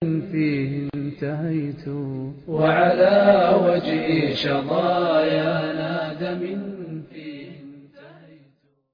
فيه انتهيت وعلى وجهي شظايا نادم فيه انتهيت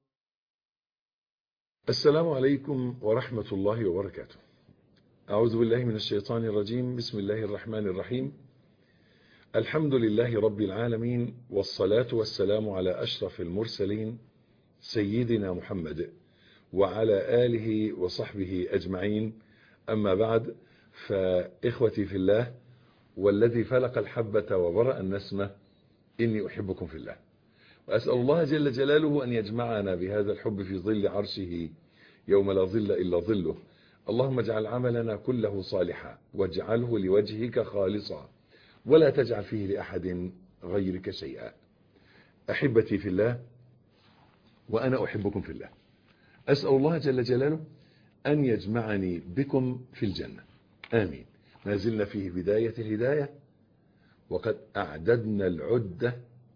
السلام عليكم ورحمة الله وبركاته أعوذ بالله من الشيطان الرجيم بسم الله الرحمن الرحيم الحمد لله رب العالمين والصلاة والسلام على أشرف المرسلين سيدنا محمد وعلى آله وصحبه أجمعين أما بعد فإخوتي في الله والذي فلق الحبة وبرأ النسمة إني أحبكم في الله وأسأل الله جل جلاله أن يجمعنا بهذا الحب في ظل عرشه يوم لا ظل إلا ظله اللهم اجعل عملنا كله صالحا واجعله لوجهك خالصا ولا تجعل فيه لأحد غيرك شيئا أحبتي في الله وأنا أحبكم في الله أسأل الله جل جلاله أن يجمعني بكم في الجنة آمين ما زلنا في بداية الهداية وقد أعددنا العدة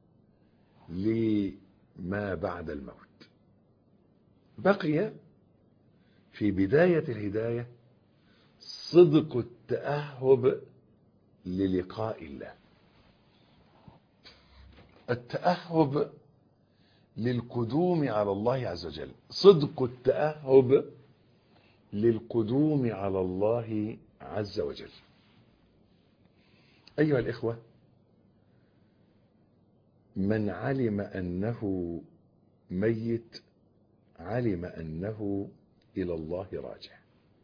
لما بعد الموت بقي في بداية الهداية صدق التأهب للقاء الله التأهب للقدوم على الله عز وجل صدق التأهب للقدوم على الله عز وجل أيها الإخوة من علم أنه ميت علم أنه إلى الله راجع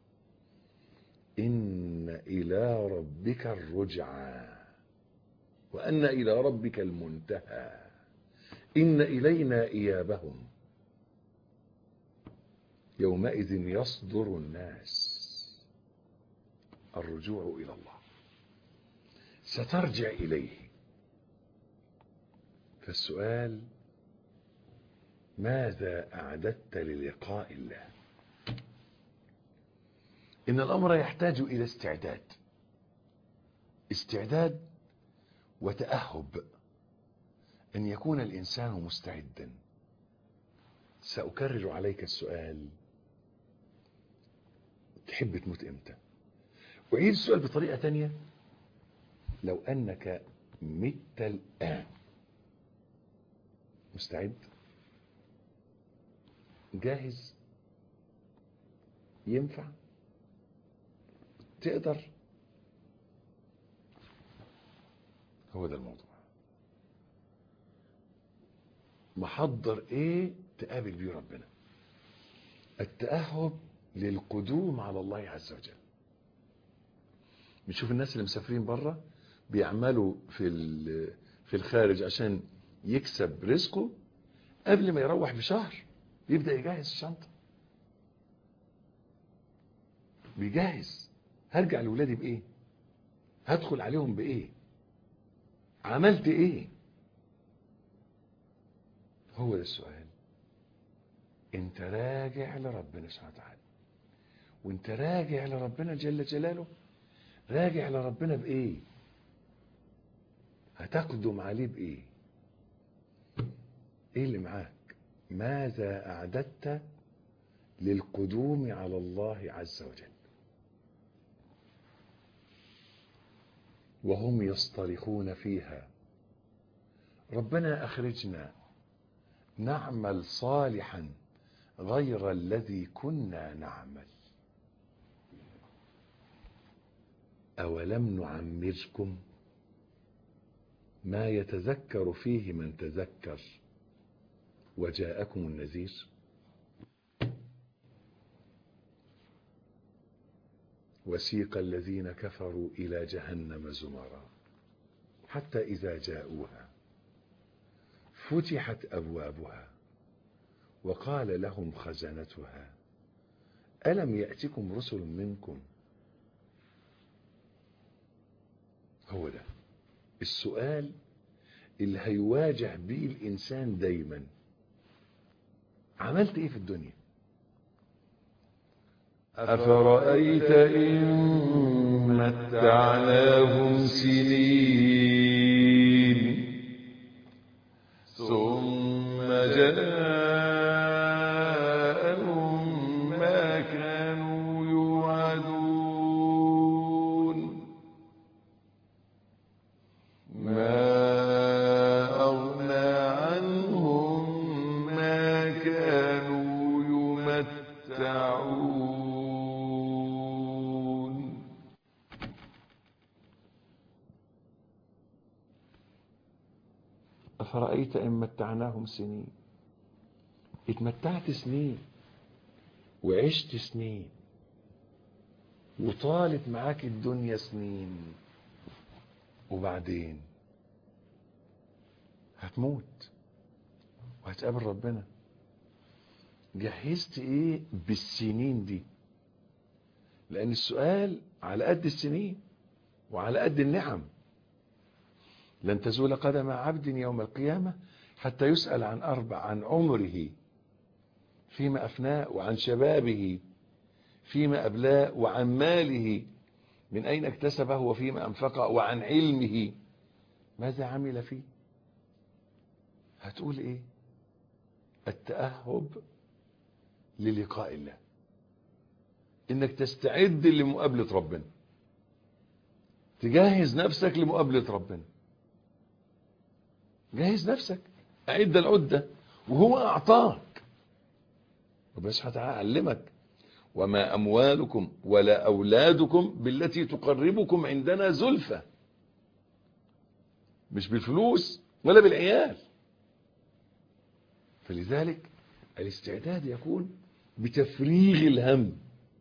إن إلى ربك الرجعى وأن إلى ربك المنتهى إن إلينا إيابهم يومئذ يصدر الناس الرجوع إلى الله سترجع إليه فالسؤال ماذا أعددت للقاء الله إن الأمر يحتاج إلى استعداد استعداد وتأهب أن يكون الإنسان مستعدا سأكرر عليك السؤال تحب تموت إمتى وعيد السؤال بطريقة تانية لو أنك مت الآن مستعد جاهز ينفع تقدر هو ده الموضوع محضر ايه تقابل بيه ربنا التأهب للقدوم على الله عز وجل بنشوف الناس اللي مسافرين بره بيعملوا في في الخارج عشان يكسب رزقه قبل ما يروح بشهر يبدأ يجهز الشنطة بيجهز هرجع لولادي بإيه هدخل عليهم بإيه عملت إيه هو ده السؤال انت راجع لربنا سبحانه وتعالى وانت راجع لربنا جل جلاله راجع لربنا بإيه هتقدم عليه بإيه ايه اللي معاك ماذا اعددت للقدوم على الله عز وجل وهم يصطرخون فيها ربنا اخرجنا نعمل صالحا غير الذي كنا نعمل اولم نعمركم ما يتذكر فيه من تذكر وجاءكم النذير وسيق الذين كفروا إلى جهنم زمرا حتى إذا جاءوها فتحت أبوابها وقال لهم خزنتها ألم يأتكم رسل منكم هو ده السؤال اللي هيواجه به الإنسان دايما عملت ايه في الدنيا أفرأيت إن متعناهم سنين ثم جاءهم ما كانوا يوعدون أفرأيت إن متعناهم سنين اتمتعت سنين وعشت سنين وطالت معاك الدنيا سنين وبعدين هتموت وهتقابل ربنا جهزت ايه بالسنين دي لان السؤال على قد السنين وعلى قد النعم لن تزول قدم عبد يوم القيامة حتى يسأل عن أربع عن عمره فيما أفناه وعن شبابه فيما أبلاه وعن ماله من أين اكتسبه وفيما أنفقه وعن علمه ماذا عمل فيه هتقول إيه التأهب للقاء الله إنك تستعد لمقابلة ربنا تجهز نفسك لمقابلة ربنا جهز نفسك أعد العدة وهو أعطاك ربنا سبحانه وتعالى علمك وما أموالكم ولا أولادكم بالتي تقربكم عندنا زلفى مش بالفلوس ولا بالعيال فلذلك الاستعداد يكون بتفريغ الهم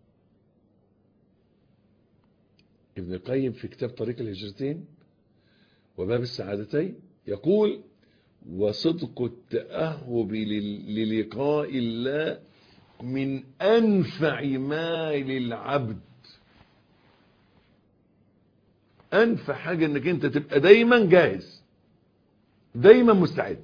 ابن القيم في كتاب طريق الهجرتين وباب السعادتين يقول وصدق التأهب للقاء الله من أنفع ما للعبد أنفع حاجة أنك أنت تبقى دايما جاهز دايما مستعد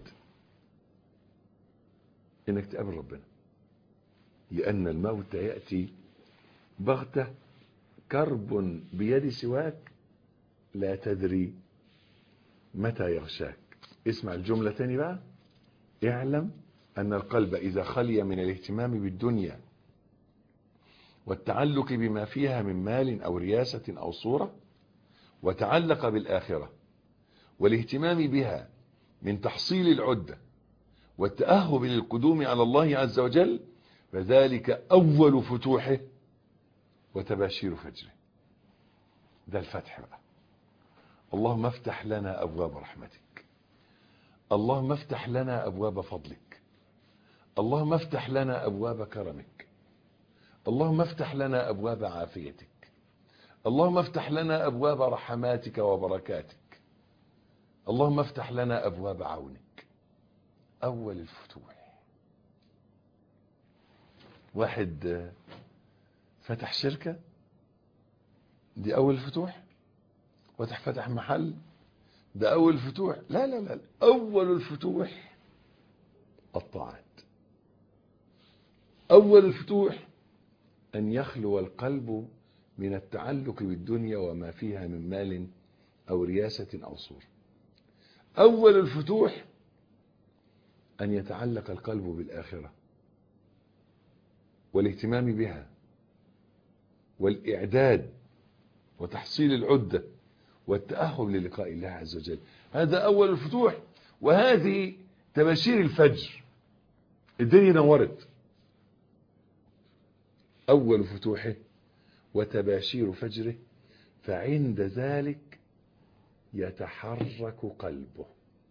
أنك تقابل ربنا لأن الموت يأتي بغتة كرب بيد سواك لا تدري متى يغشاك اسمع الجملة تاني بقى اعلم أن القلب إذا خلي من الاهتمام بالدنيا والتعلق بما فيها من مال أو رياسة أو صورة وتعلق بالآخرة والاهتمام بها من تحصيل العدة والتأهب للقدوم على الله عز وجل فذلك أول فتوحه وتباشير فجره ده الفتح بقى اللهم افتح لنا أبواب رحمتك اللهم افتح لنا أبواب فضلك اللهم افتح لنا أبواب كرمك اللهم افتح لنا أبواب عافيتك اللهم افتح لنا أبواب رحماتك وبركاتك اللهم افتح لنا أبواب عونك أول الفتوح واحد فتح شركة دي أول الفتوح وفتح فتح محل ده أول الفتوح لا لا لا أول الفتوح الطاعات أول الفتوح أن يخلو القلب من التعلق بالدنيا وما فيها من مال أو رياسة أو صور أول الفتوح أن يتعلق القلب بالآخرة والاهتمام بها والإعداد وتحصيل العدة والتأهب للقاء الله عز وجل هذا أول الفتوح وهذه تباشير الفجر الدنيا نورت أول فتوحه وتباشير فجره فعند ذلك يتحرك قلبه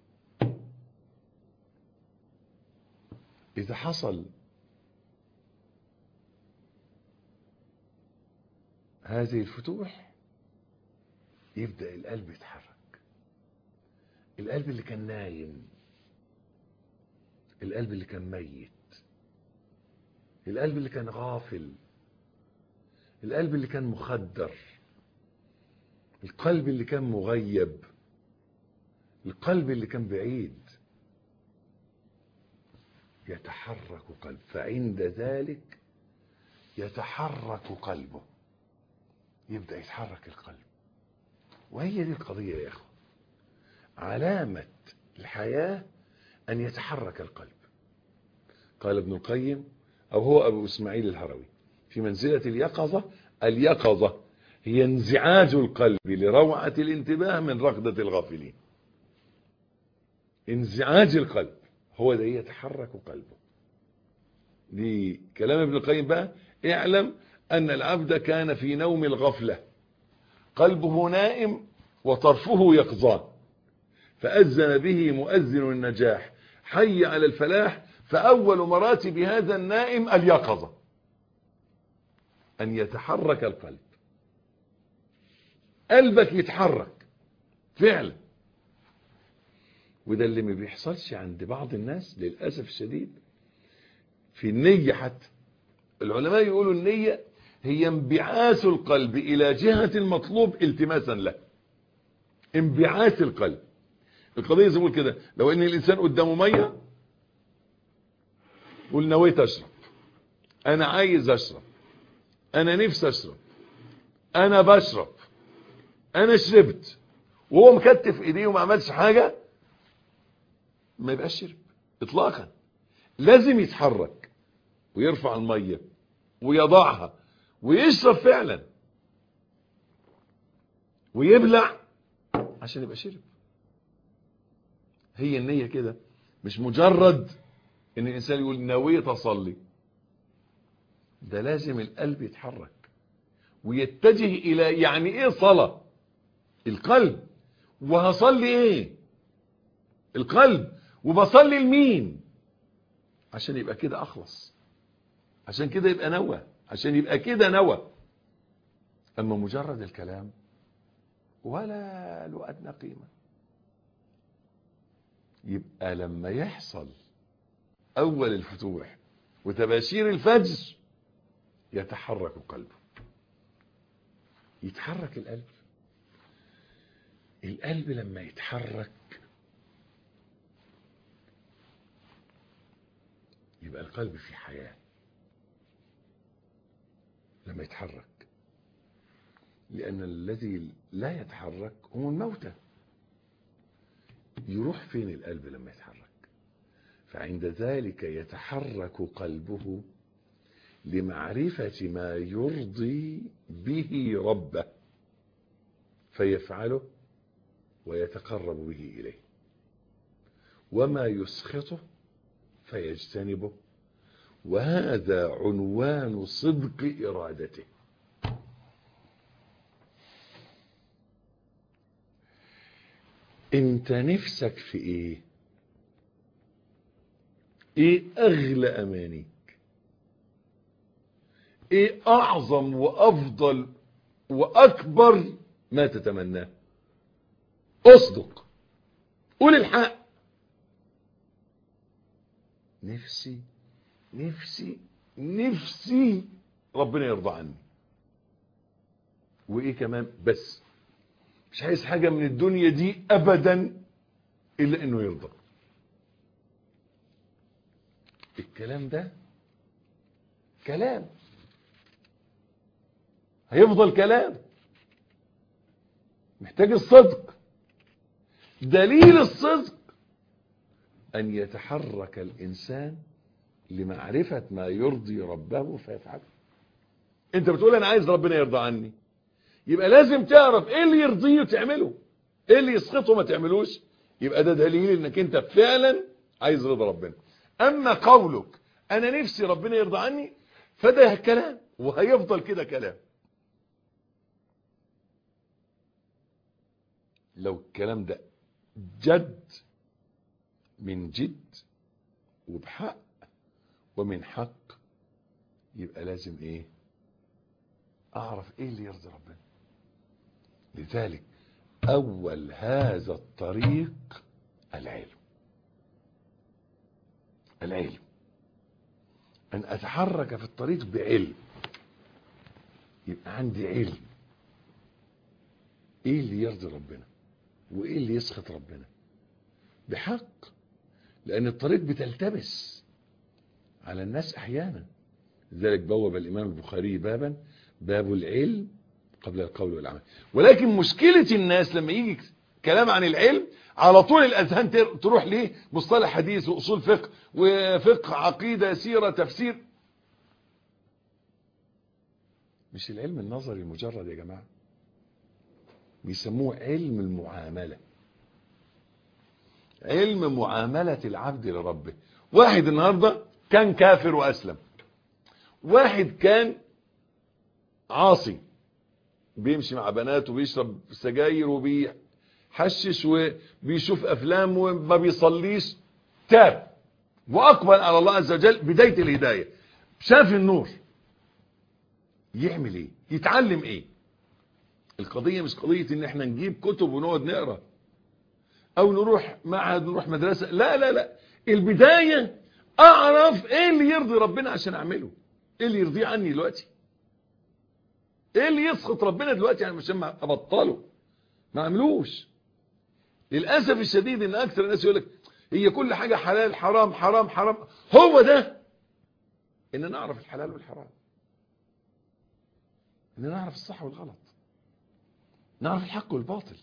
إذا حصل هذه الفتوح يبدأ القلب يتحرك القلب اللي كان نايم القلب اللي كان ميت القلب اللي كان غافل القلب اللي كان مخدر القلب اللي كان مغيب القلب اللي كان بعيد يتحرك قلب فعند ذلك يتحرك قلبه يبدأ يتحرك القلب وهي دي القضية يا أخوة علامة الحياة أن يتحرك القلب قال ابن القيم أو هو أبو إسماعيل الهروي في منزلة اليقظة اليقظة هي انزعاج القلب لروعة الانتباه من رغدة الغافلين انزعاج القلب هو ده يتحرك قلبه دي كلام ابن القيم بقى اعلم أن العبد كان في نوم الغفلة قلبه نائم وطرفه يقظان فأذن به مؤذن النجاح حي على الفلاح فأول مراتب هذا النائم اليقظة أن يتحرك القلب قلبك يتحرك فعلا وده اللي ما بيحصلش عند بعض الناس للأسف الشديد في النية حتى العلماء يقولوا النية هي انبعاث القلب إلى جهة المطلوب التماسا له انبعاث القلب القضية زي ما بقول كده لو ان الانسان قدامه مية قول نويت اشرب انا عايز اشرب انا نفسي اشرب انا بشرب انا شربت وهو مكتف ايديه وما عملش حاجة ما يبقاش شرب اطلاقا لازم يتحرك ويرفع المية ويضعها ويشرب فعلا ويبلع عشان يبقى شرب هي النية كده مش مجرد ان الانسان يقول نويت اصلي ده لازم القلب يتحرك ويتجه الى يعني ايه صلاة القلب وهصلي ايه القلب وبصلي لمين عشان يبقى كده اخلص عشان كده يبقى نوى عشان يبقى كده نوى اما مجرد الكلام ولا له ادنى قيمه يبقى لما يحصل اول الفتوح وتباشير الفجر يتحرك قلبه يتحرك القلب القلب لما يتحرك يبقى القلب في حياة لما يتحرك لأن الذي لا يتحرك هم الموتى يروح فين القلب لما يتحرك فعند ذلك يتحرك قلبه لمعرفة ما يرضي به ربه فيفعله ويتقرب به إليه وما يسخطه فيجتنبه وهذا عنوان صدق إرادته انت نفسك في ايه ايه اغلى امانيك ايه اعظم وافضل واكبر ما تتمناه اصدق قول الحق نفسي نفسي نفسي ربنا يرضى عني وايه كمان بس مش عايز حاجة من الدنيا دي ابدا الا انه يرضى الكلام ده كلام هيفضل كلام محتاج الصدق دليل الصدق ان يتحرك الانسان لمعرفة ما يرضي ربه فيفعله انت بتقول انا عايز ربنا يرضى عني يبقى لازم تعرف ايه اللي يرضيه وتعمله ايه اللي يسخطه ما تعملوش يبقى ده دليل انك انت فعلا عايز رضا ربنا اما قولك انا نفسي ربنا يرضى عني فده كلام وهيفضل كده كلام لو الكلام ده جد من جد وبحق ومن حق يبقى لازم ايه اعرف ايه اللي يرضي ربنا لذلك اول هذا الطريق العلم العلم ان اتحرك في الطريق بعلم يبقى عندي علم ايه اللي يرضي ربنا وايه اللي يسخط ربنا بحق لان الطريق بتلتبس على الناس احيانا لذلك بوب الامام البخاري بابا باب العلم قبل القول والعمل ولكن مشكلة الناس لما يجي كلام عن العلم على طول الاذهان تروح ليه مصطلح حديث واصول فقه وفقه عقيدة سيرة تفسير مش العلم النظري المجرد يا جماعة بيسموه علم المعاملة علم معاملة العبد لربه واحد النهاردة كان كافر واسلم واحد كان عاصي بيمشي مع بنات وبيشرب سجاير وبيحب حشش وبيشوف افلام وما بيصليش تاب واقبل على الله عز وجل بداية الهداية شاف النور يعمل ايه يتعلم ايه القضية مش قضية ان احنا نجيب كتب ونقعد نقرأ او نروح معهد نروح مدرسة لا لا لا البداية اعرف ايه اللي يرضي ربنا عشان اعمله ايه اللي يرضيه عني دلوقتي ايه اللي يسخط ربنا دلوقتي يعني عشان ما ابطله ما عملوش للاسف الشديد ان اكثر الناس يقول لك هي كل حاجة حلال حرام حرام حرام هو ده ان نعرف الحلال والحرام ان نعرف الصح والغلط نعرف الحق والباطل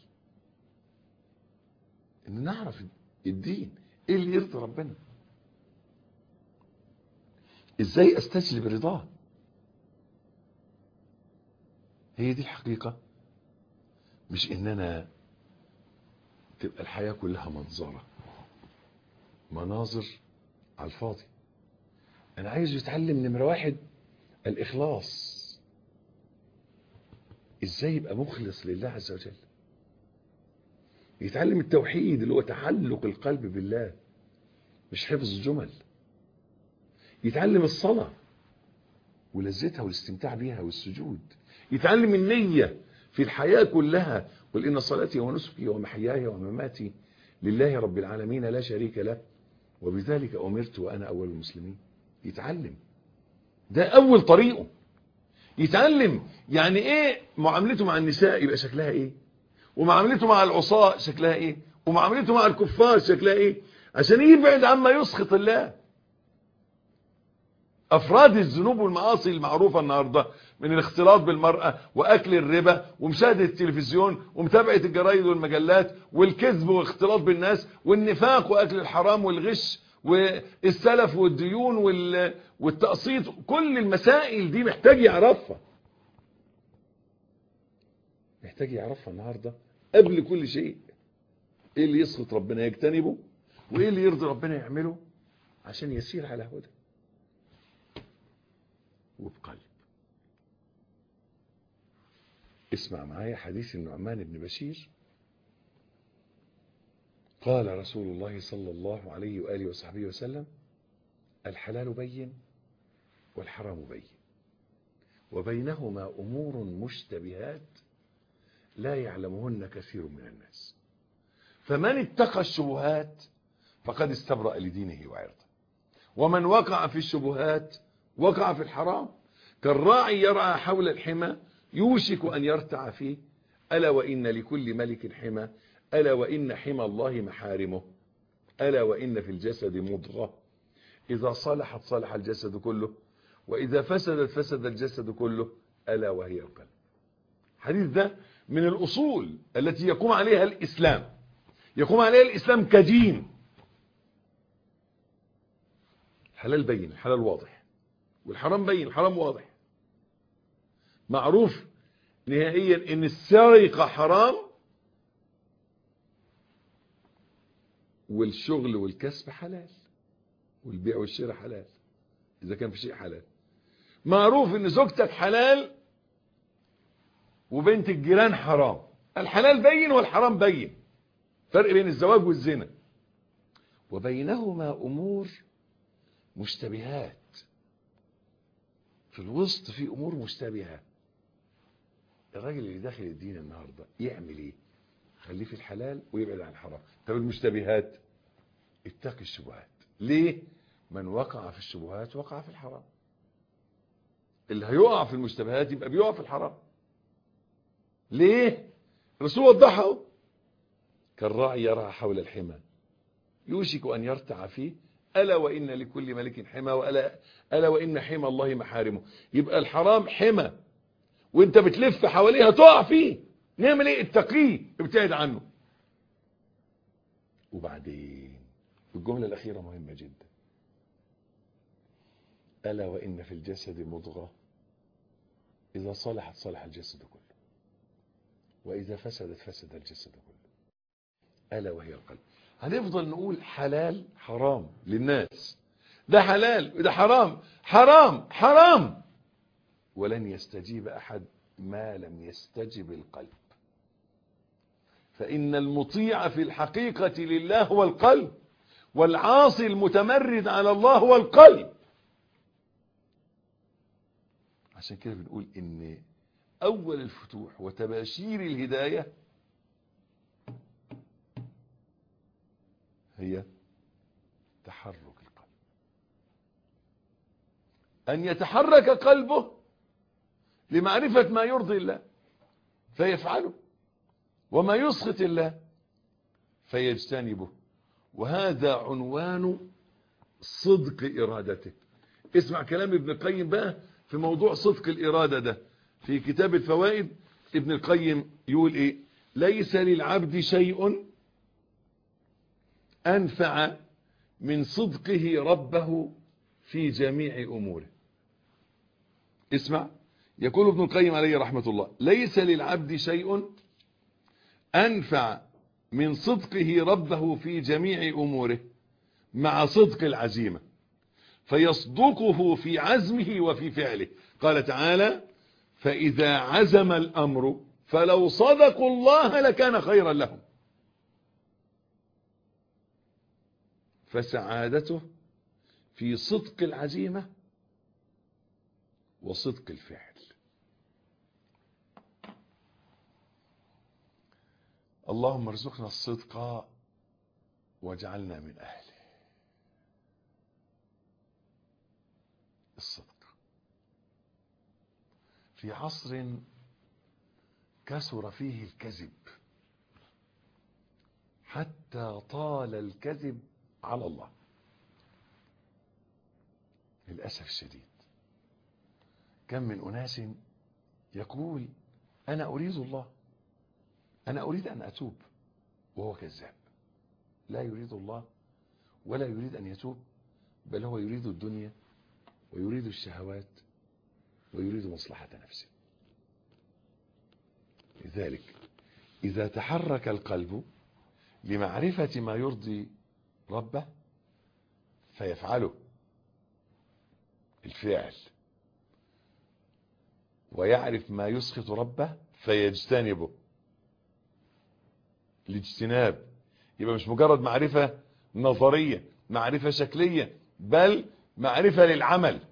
ان نعرف الدين ايه اللي يرضي ربنا ازاي استجلب رضاه هي دي الحقيقة مش اننا تبقى الحياة كلها منظرة مناظر على الفاضي انا عايز يتعلم نمرة واحد الاخلاص ازاي يبقى مخلص لله عز وجل يتعلم التوحيد اللي هو تعلق القلب بالله مش حفظ جمل يتعلم الصلاة ولذتها والاستمتاع بها والسجود يتعلم النية في الحياة كلها قل إن صلاتي ونسكي ومحياي ومماتي لله رب العالمين لا شريك له وبذلك أمرت وأنا أول المسلمين يتعلم ده أول طريقه يتعلم يعني إيه معاملته مع النساء يبقى شكلها إيه ومعاملته مع العصاة شكلها إيه ومعاملته مع الكفار شكلها إيه عشان يبعد عما يسخط الله افراد الذنوب والمعاصي المعروفة النهاردة من الاختلاط بالمرأة واكل الربا ومشاهدة التلفزيون ومتابعة الجرايد والمجلات والكذب والاختلاط بالناس والنفاق واكل الحرام والغش والسلف والديون والتقسيط كل المسائل دي محتاج يعرفها محتاج يعرفها النهاردة قبل كل شيء ايه اللي يسخط ربنا يجتنبه وايه اللي يرضي ربنا يعمله عشان يسير على هدى وبقلب اسمع معايا حديث النعمان بن بشير قال رسول الله صلى الله عليه وآله وصحبه وسلم الحلال بين والحرام بين وبينهما أمور مشتبهات لا يعلمهن كثير من الناس فمن اتقى الشبهات فقد استبرأ لدينه وعرضه ومن وقع في الشبهات وقع في الحرام كالراعي يرعى حول الحمى يوشك أن يرتع فيه ألا وإن لكل ملك حمى ألا وإن حمى الله محارمه ألا وإن في الجسد مضغة إذا صلحت صلح الجسد كله وإذا فسدت فسد الجسد كله ألا وهي القلب حديث ده من الأصول التي يقوم عليها الإسلام يقوم عليها الإسلام كدين حلال بين الحلال واضح والحرام بين الحرام واضح معروف نهائيا ان السرقة حرام والشغل والكسب حلال والبيع والشراء حلال اذا كان في شيء حلال معروف ان زوجتك حلال وبنت الجيران حرام الحلال بين والحرام بين فرق بين الزواج والزنا وبينهما امور مشتبهات في الوسط في امور مشتبهه الراجل اللي داخل الدين النهارده يعمل ايه خليه في الحلال ويبعد عن الحرام طب المشتبهات اتقي الشبهات ليه من وقع في الشبهات وقع في الحرام اللي هيقع في المشتبهات يبقى بيقع في الحرام ليه الرسول وضحه كالراعي يرعى حول الحمى يوشك ان يرتع فيه ألا وإن لكل ملك حمى وألا ألا وإن حمى الله محارمه يبقى الحرام حمى وانت بتلف حواليها تقع فيه نعمل ايه اتقيه ابتعد عنه وبعدين الجملة الأخيرة مهمة جدا ألا وإن في الجسد مضغة إذا صلحت صلح الجسد كله وإذا فسدت فسد الجسد كله ألا وهي القلب هنفضل نقول حلال حرام للناس ده حلال وده حرام حرام حرام ولن يستجيب أحد ما لم يستجب القلب فإن المطيع في الحقيقة لله هو القلب والعاصي المتمرد على الله هو القلب عشان كده بنقول ان اول الفتوح وتباشير الهداية هي تحرك القلب ان يتحرك قلبه لمعرفة ما يرضي الله فيفعله وما يسخط الله فيجتنبه وهذا عنوان صدق إرادته اسمع كلام ابن القيم بقى في موضوع صدق الإرادة ده في كتاب الفوائد ابن القيم يقول ايه ليس للعبد شيء أنفع من صدقه ربه في جميع أموره اسمع يقول ابن القيم عليه رحمة الله ليس للعبد شيء أنفع من صدقه ربه في جميع أموره مع صدق العزيمة فيصدقه في عزمه وفي فعله قال تعالى فإذا عزم الأمر فلو صدقوا الله لكان خيرا لهم فسعادته في صدق العزيمة وصدق الفعل اللهم ارزقنا الصدق واجعلنا من أهله الصدق في عصر كثر فيه الكذب حتى طال الكذب على الله للأسف الشديد كم من أناس يقول أنا أريد الله أنا أريد أن أتوب وهو كذاب لا يريد الله ولا يريد أن يتوب بل هو يريد الدنيا ويريد الشهوات ويريد مصلحة نفسه لذلك إذا تحرك القلب لمعرفة ما يرضي ربه فيفعله الفعل ويعرف ما يسخط ربه فيجتنبه الاجتناب يبقى مش مجرد معرفة نظرية معرفة شكلية بل معرفة للعمل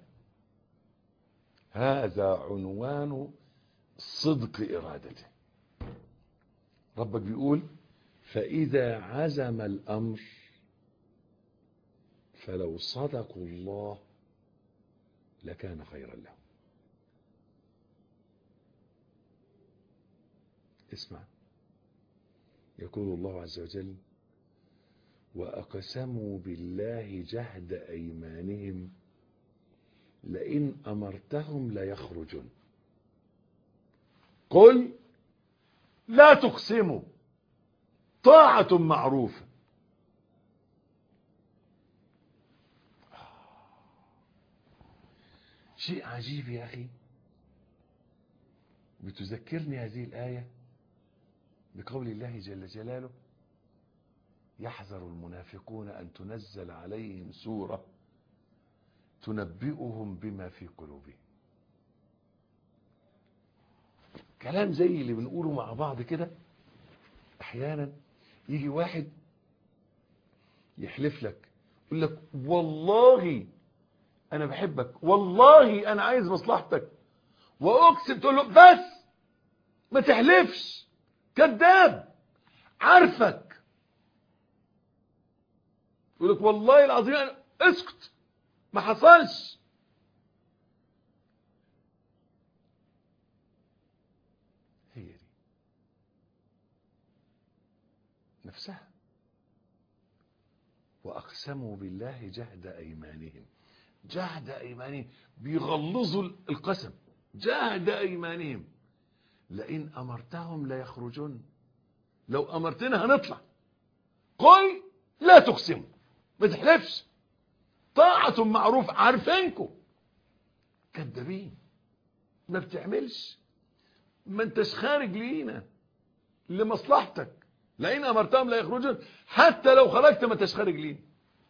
هذا عنوان صدق إرادته ربك بيقول فإذا عزم الأمر فلو صدقوا الله لكان خيرا لهم اسمع يقول الله عز وجل وأقسموا بالله جهد أيمانهم لئن أمرتهم ليخرجون قل لا تقسموا طاعة معروفة شيء عجيب يا أخي بتذكرني هذه الآية بقول الله جل جلاله يحذر المنافقون أن تنزل عليهم سورة تنبئهم بما في قلوبهم كلام زي اللي بنقوله مع بعض كده احيانا يجي واحد يحلف لك يقول لك والله انا بحبك والله انا عايز مصلحتك واقسم تقول له بس ما تحلفش كذاب عارفك يقول لك والله العظيم أنا اسكت ما حصلش هي دي نفسها وأقسموا بالله جهد أيمانهم جهد أيمانهم بيغلظوا القسم جهد أيمانهم لئن أمرتهم ليخرجون لو أمرتنا هنطلع قل لا تقسموا ما تحلفش طاعة معروف عارفينكم كذابين ما بتعملش ما انتش خارج لينا لمصلحتك لئن امرتهم لا يخرجون حتى لو خرجت ما انتش خارج لينا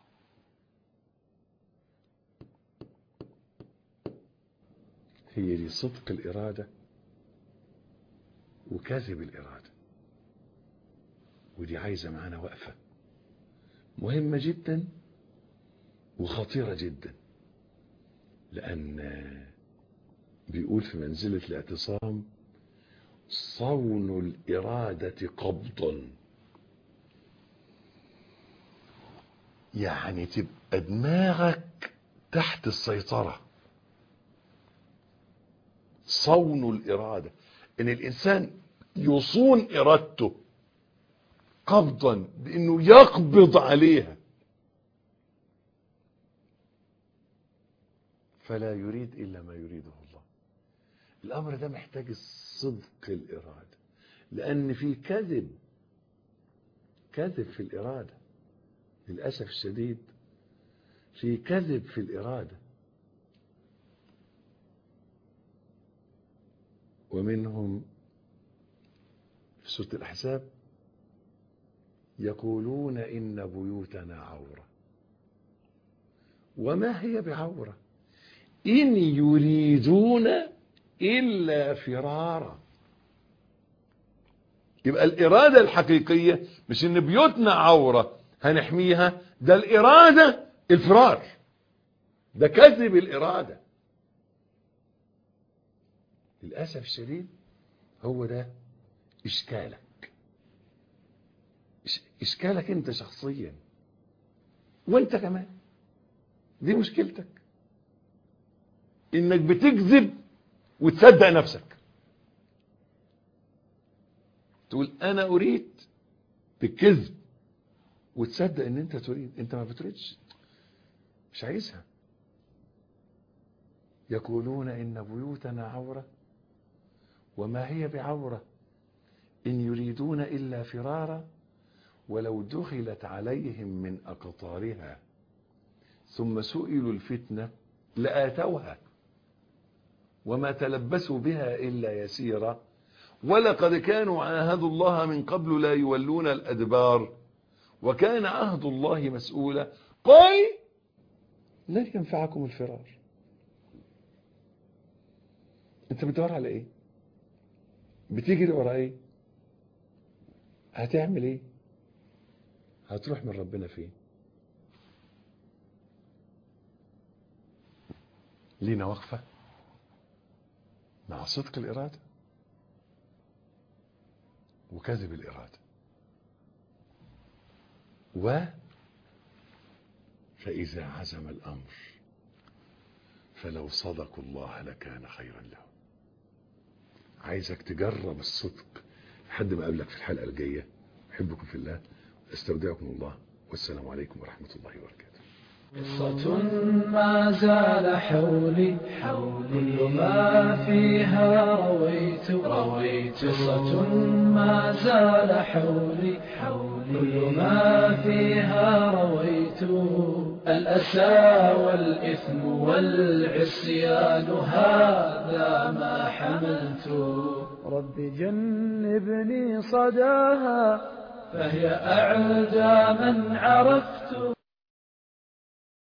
هي دي صدق الإرادة وكذب الإرادة ودي عايزة معانا وقفة مهمة جدا وخطيرة جدا لأن بيقول في منزلة الاعتصام صون الإرادة قبضا يعني تبقى دماغك تحت السيطرة صون الإرادة إن الإنسان يصون إرادته قبضا بأنه يقبض عليها فلا يريد إلا ما يريده الله الأمر ده محتاج الصدق الإرادة لأن في كذب كذب في الإرادة للأسف الشديد في كذب في الإرادة ومنهم في سورة الأحزاب يقولون إن بيوتنا عورة وما هي بعورة إن يريدون إلا فرارا يبقى الإرادة الحقيقية مش إن بيوتنا عورة هنحميها ده الإرادة الفرار ده كذب الإرادة للأسف الشديد هو ده إشكالك إشكالك أنت شخصيا وأنت كمان دي مشكلتك إنك بتكذب وتصدق نفسك تقول أنا أريد بالكذب وتصدق ان انت تريد انت ما بتريدش مش عايزها يقولون ان بيوتنا عورة وما هي بعورة ان يريدون الا فرارا ولو دخلت عليهم من اقطارها ثم سئلوا الفتنة لآتوها وما تلبسوا بها الا يسيرا ولقد كانوا عاهدوا الله من قبل لا يولون الادبار وكان عهد الله مسؤولا قل لن ينفعكم الفرار انت بتدور على ايه بتجري ورا ايه هتعمل ايه هتروح من ربنا فين لينا وقفة مع صدق الإرادة وكذب الإرادة و فإذا عزم الأمر فلو صدقوا الله لكان خيرا لهم عايزك تجرب الصدق لحد ما أقابلك في الحلقة الجاية أحبكم في الله استودعكم الله والسلام عليكم ورحمة الله وبركاته قصة ما زال حولي حول كل ما فيها رويت رويت قصة ما زال حولي حول كل ما فيها رويت الأسى والإثم والعصيان هذا ما حملت رب جنبني صداها فهي أعدى من عرفت